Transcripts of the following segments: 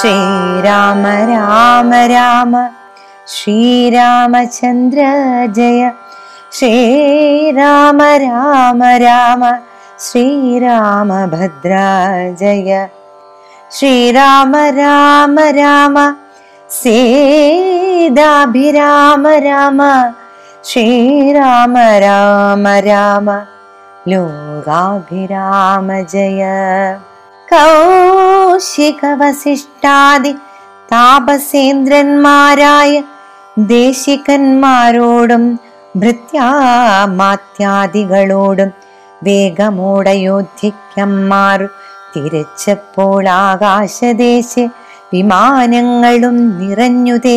ശ്രീരാമ രാമ രാമ ശ്രീരാമചന്ദ്ര ജയ ശ്രീരാമ രാമ രാമ ശ്രീരാമഭദ്ര ജയ ശ്രീരാമ രാമ രാമ സീതാഭിരാമ രാമ ശ്രീരാമ രാമ രാമ ലോകാഭിരാമ ജയ കൗശികവസിഷ്ഠാദി താപസേന്ദ്രന്മാരായ ദേശികന്മാരോടും ഭൃത്യാമാത്യാദികളോടും വേഗമോടയോധ്യക്കന്മാർ തിരച്ചപ്പോൾ ആകാശദേശ വിമാനങ്ങളും നിറഞ്ഞുതേ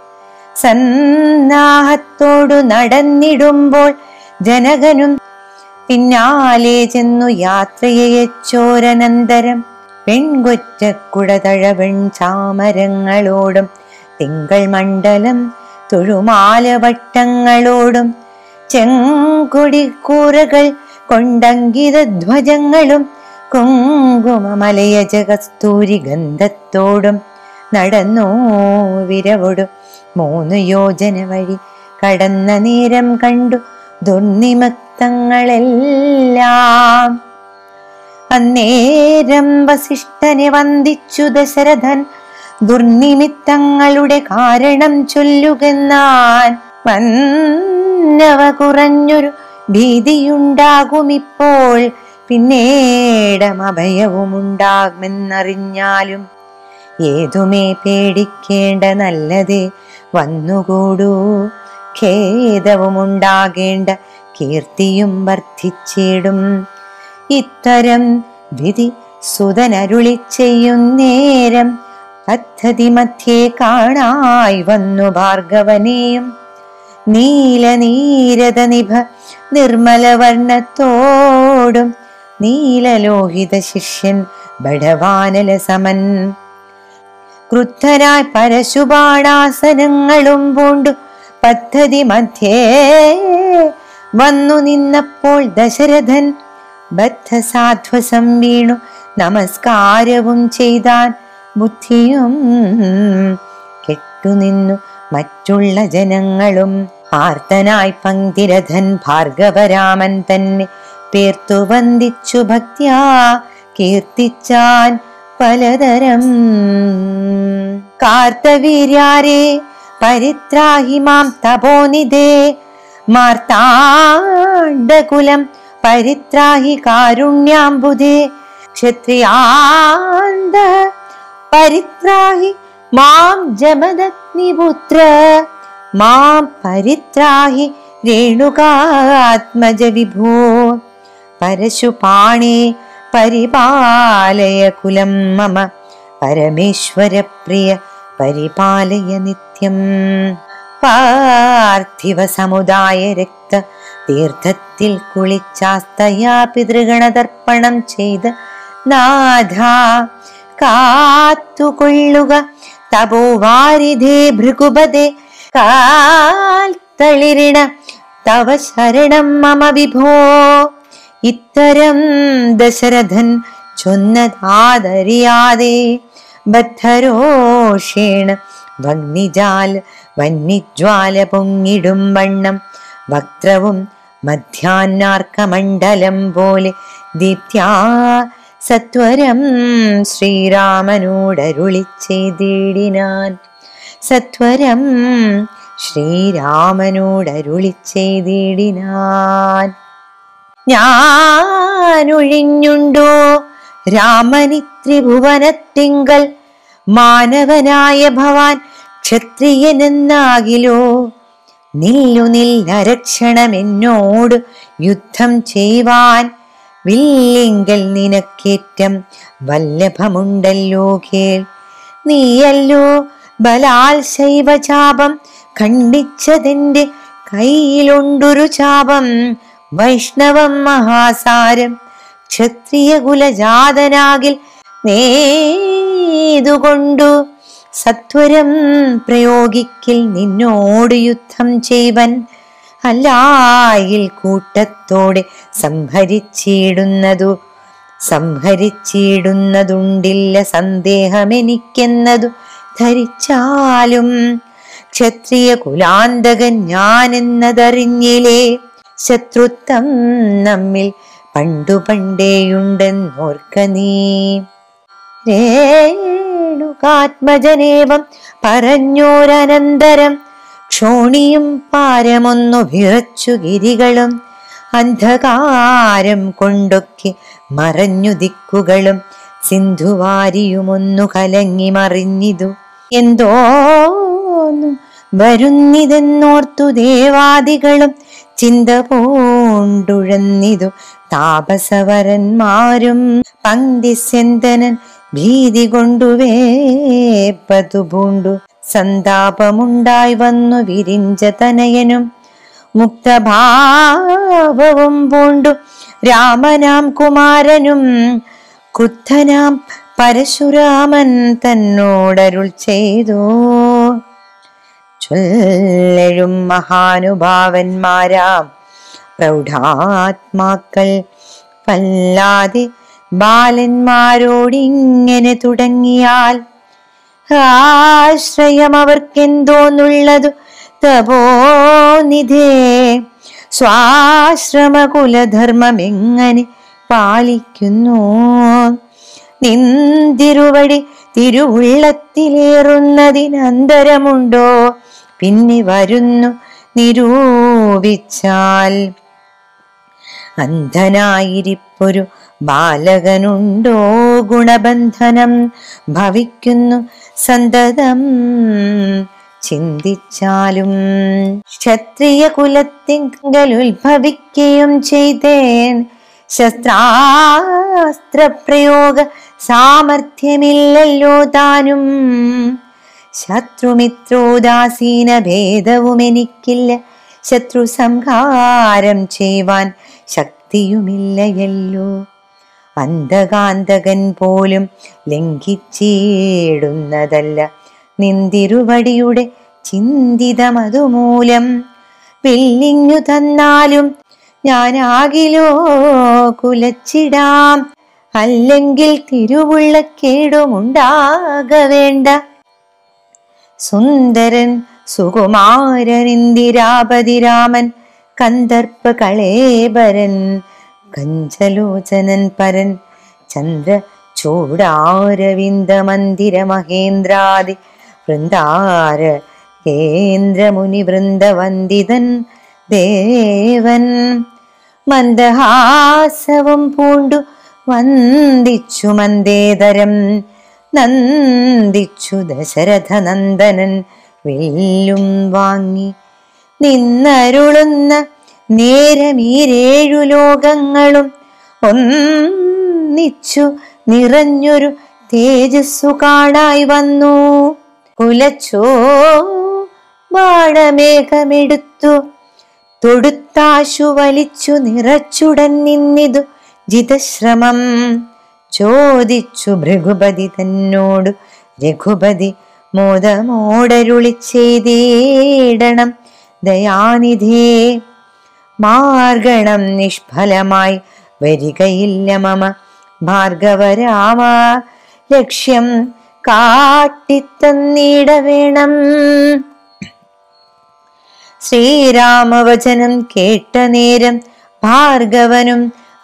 സന്നാഹത്തോടു നടന്നിടുമ്പോൾ ജനകനും പിന്നാലെ ചെന്നു യാത്രയച്ചോരനന്തരം പെൺകൊറ്റക്കുടതഴവെൺ ചാമരങ്ങളോടും തിങ്കൾ മണ്ഡലം തൊഴുമാലവട്ടങ്ങളോടും ചെങ്കൊടിക്കൂറകൾ കൊണ്ടങ്കിത ധ്വജങ്ങളും കുങ്കുമമലയജ കസ്തൂരി ഗന്ധത്തോടും നടന്നു വിരവൊടു മൂന്ന് യോജന വഴി കടന്ന നേരം കണ്ടു ദുർനിമക്തങ്ങളെല്ലാം അന്നേരം വസിഷ്ഠനെ വന്ദിച്ചു ദശരഥൻ ദുർനിമിത്തങ്ങളുടെ കാരണം ചൊല്ലുകെന്നാൻ വന്നവ കുറഞ്ഞൊരു ഭീതിയുണ്ടാകുമിപ്പോൾ പിന്നീടം അഭയവും ഉണ്ടാകുമെന്നറിഞ്ഞാലും ഏതുമേ പേടിക്കേണ്ട നല്ലതേ വന്നുകൂടൂ ഖേദവും ഉണ്ടാകേണ്ട കീർത്തിയും വർദ്ധിച്ചിടും ഇത്തരം വിധി സുതനരുളി ചെയ്യുന്നേരം പദ്ധതി മധ്യേ കാണായി വന്നു ഭാർഗവനെയും നീല നീരത നിഭ നിർമ്മല വർണ്ണത്തോടും നീലലോഹിത ശിഷ്യൻ ബടവാനല സമൻ ക്രുദ്ധരായി പരശുബാണാസനങ്ങളും പൂണ്ടു പദ്ധതി മധ്യേ വന്നു നിന്നപ്പോൾ ദശരഥൻ ബദ്ധസാധ്വസം വീണു നമസ്കാരവും ചെയ്താൻ ബുദ്ധിയും കെട്ടുനിന്നു മറ്റുള്ള ജനങ്ങളും ആർത്തനായി പങ്ക്തിരഥൻ ഭാർഗവരാമൻ തന്നെ പേർത്തു വന്ദിച്ചു ഭക്ത്യാ കീർത്തിച്ചാൻ പലതരം കാർത്തവീര്യാരേ പരിത്രാഹി മാം തപോനിധേ മാർത്താണ്ഡകുലം പരിത്രാഹി കാരുണ്യാംബുധേ ക്ഷത്രിയാന്ത പരിത്രാഹി മാം ജമദഗ്നിപുത്ര മാം പരിത്രാഹി രേണുകാത്മജ വിഭോ പരശുപാണേ പരിപാലയ കുലം മമ പരമേശ്വരപ്രിയ പരിപാലയ നിത്യം പാർത്ഥിവ സമുദായ രക്ത തീർത്ഥത്തിൽ കുളിച്ചാസ്തയാ പിതൃഗണതർപ്പണം ചെയ്ത് നാഥ കാത്തുകൊള്ളുക തപോവാരിധേ ഭൃഗുപതേ കാൽ തളിരിണ തവ ശരണം മമ വിഭോ ഇത്തരം ദശരഥൻ ചൊന്നതാദരിയാതെ ബദ്ധരോഷേണ വഗ്നിജാല വന്യജ്വാല പൊങ്ങിടും വണ്ണം വക്രവും മധ്യാന്നാർക്കമണ്ഡലം പോലെ ദീപ്ത്യാ സത്വരം ശ്രീരാമനോടരുളി ചെയ്തിടിനാൻ സത്വരം ശ്രീരാമനോടരുളി ചെയ്തിടിനാൻ ഞാനൊഴിഞ്ഞുണ്ടോ രാമനിത്രിഭുവനത്തിങ്കൽ മാനവനായ ഭവാൻ ക്ഷത്രിയനെന്നാകിലോ നില്ലു നില്ലരക്ഷണം എന്നോട് യുദ്ധം ചെയ്യുവാൻ വില്ലിങ്കൽ നിനക്കേറ്റം വല്ലഭമുണ്ടല്ലോ കേൾ നീയല്ലോ ബലാൽ ശൈവചാപം ഖണ്ഡിച്ചതിൻ്റെ കയ്യിലുണ്ടൊരു ചാപം വൈഷ്ണവം മഹാസാരം ക്ഷത്രിയ കുലജാതനാകിൽ നേതുകൊണ്ടു സത്വരം പ്രയോഗിക്കിൽ നിന്നോട് യുദ്ധം ചെയ്വൻ അല്ലായിൽ കൂട്ടത്തോടെ സംഹരിച്ചിടുന്നതു സംഹരിച്ചിടുന്നതുണ്ടില്ല സന്ദേഹമെനിക്കെന്നതു ധരിച്ചാലും ക്ഷത്രിയ കുലാന്തകൻ ഞാനെന്നതറിഞ്ഞിലേ ശത്രുത്വം നമ്മിൽ പണ്ടു പണ്ടേയുണ്ടെന്നോർക്ക നീ രേണുകാത്മജനേവം പറഞ്ഞോരനന്തരം ക്ഷോണിയും പാരമൊന്നു വിറച്ചു ഗിരികളും അന്ധകാരം കൊണ്ടൊക്കെ മറഞ്ഞു ദിക്കുകളും സിന്ധുവാരിയുമൊന്നു കലങ്ങി മറിഞ്ഞിതു എന്തോന്നു വരുന്നിതെന്നോർത്തു ദേവാദികളും ചിന്ത പൂണ്ടുഴന്നിതു താപസവരന്മാരും പങ്ക്തിസ്യന്തനൻ ഭീതി കൊണ്ടു വേപ്പതു പൂണ്ടു സന്താപമുണ്ടായി വന്നു വിരിഞ്ച തനയനും മുക്തഭാവവും പൂണ്ടു രാമനാം കുമാരനും ക്രുദ്ധനാം പരശുരാമൻ തന്നോടരുൾ ചെയ്തു ചൊല്ലഴും മഹാനുഭാവന്മാരാം പ്രൗഢാത്മാക്കൾ വല്ലാതെ ബാലന്മാരോടിങ്ങനെ തുടങ്ങിയാൽ ആശ്രയം അവർക്കെന്തോന്നുള്ളതു തപോനിധേ സ്വാശ്രമകുലധർമ്മം എങ്ങനെ പാലിക്കുന്നു നിന്തിരുവടി തിരുവുള്ളത്തിലേറുന്നതിനന്തരമുണ്ടോ പിന്നെ വരുന്നു നിരൂപിച്ചാൽ അന്ധനായിരിപ്പൊരു ബാലകനുണ്ടോ ഗുണബന്ധനം ഭവിക്കുന്നു സന്തതം ചിന്തിച്ചാലും ക്ഷത്രിയ കുലത്തിങ്കൽ ഉത്ഭവിക്കുകയും ചെയ്തേൻ ശസ്ത്രാസ്ത്രപ്രയോഗ സാമർഥ്യമില്ലല്ലോ താനും ശത്രുമിത്രോദാസീന ഭേദവും എനിക്കില്ല ശത്രു സംഹാരം ചെയ്യുവാൻ ശക്തിയുമില്ലയല്ലോ അന്ധകാന്തകൻ പോലും ലംഘിച്ചിടുന്നതല്ല നിന്തിരുവടിയുടെ ചിന്തിതമതുമൂലം വില്ലിങ്ങു തന്നാലും ഞാനാകിലോ കുലച്ചിടാം അല്ലെങ്കിൽ തിരുവുള്ള കേടുമുണ്ടാക വേണ്ട സുന്ദരൻ സുകുമാരൻ ഇന്ദിരാപതി രാമൻ കന്ദർപ്പ കളേബരൻ കഞ്ചലോചനൻ പരൻ ചന്ദ്ര ചൂടാരവിന്ദ മന്ദിര മഹേന്ദ്രാദി വൃന്ദാര കേന്ദ്രമുനി വൃന്ദവന്ദിതൻ ദേവൻ മന്ദഹാസവും പൂണ്ടു വന്ദിച്ചു മന്ദേതരം നന്ദിച്ചു ദശരഥ നന്ദനൻ വില്ലും വാങ്ങി നിന്നരുളുന്ന നേരമീരേഴു ലോകങ്ങളും ഒന്നിച്ചു നിറഞ്ഞൊരു തേജസ്സു കാണായി വന്നു കുലച്ചോ ബാണമേഘമെടുത്തു തൊടുത്താശു വലിച്ചു നിറച്ചുടൻ നിന്നിതു ജിതശ്രമം ചോദിച്ചു ഭൃഗുപതി തന്നോടു രഘുപതി മോദമോടരുളി ചെയ്തേടണം ദയാനിധേ മാർഗണം നിഷ്ഫലമായി വരികയില്ല മമ ഭാർഗവരാമ ലക്ഷ്യം കാട്ടിത്തന്നീട വേണം ശ്രീരാമവചനം കേട്ട നേരം ഭാർഗവനും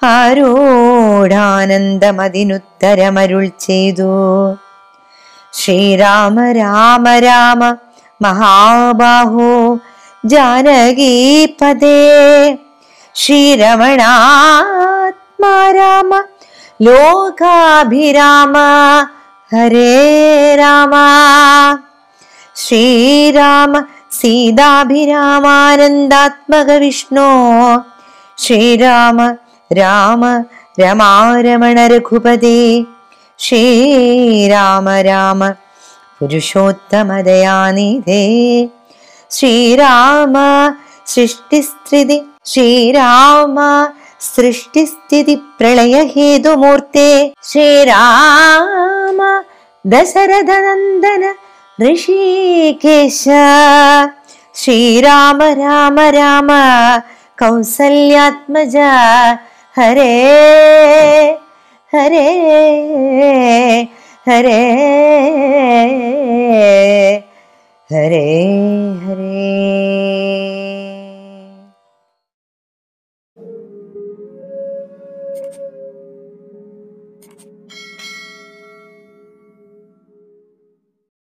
ആരോടാനന്ദമതിനുത്തരമരുൾ ചെയ്തു ശ്രീരാമ രാമ രാമ മഹാബാഹോ ജാനകീപദേ ശ്രീരമണാത്മാ രാമ ലോകാഭിരാമ ഹരേ രാമ ശ്രീരാമ സീതാഭിരാമാനന്ദാത്മക വിഷ്ണു ശ്രീരാമ രാമ രമാരമണ രഘുപതേ ശ്രീരാമ രാമ പുരുഷോത്തമദയാനിധേ ശ്രീരാമ സൃഷ്ടിസ്ഥിതി ശ്രീരാമ സൃഷ്ടിസ്ഥിതി പ്രളയഹേതുമൂർത്തെ ശ്രീരാമ ദശരഥനന്ദന ഋഷികേശ ശ്രീരാമ രാമ രാമ കൗസല്യാത്മജ ഹരേ ഹരേ ഹരേ ഹരേ ഹരേ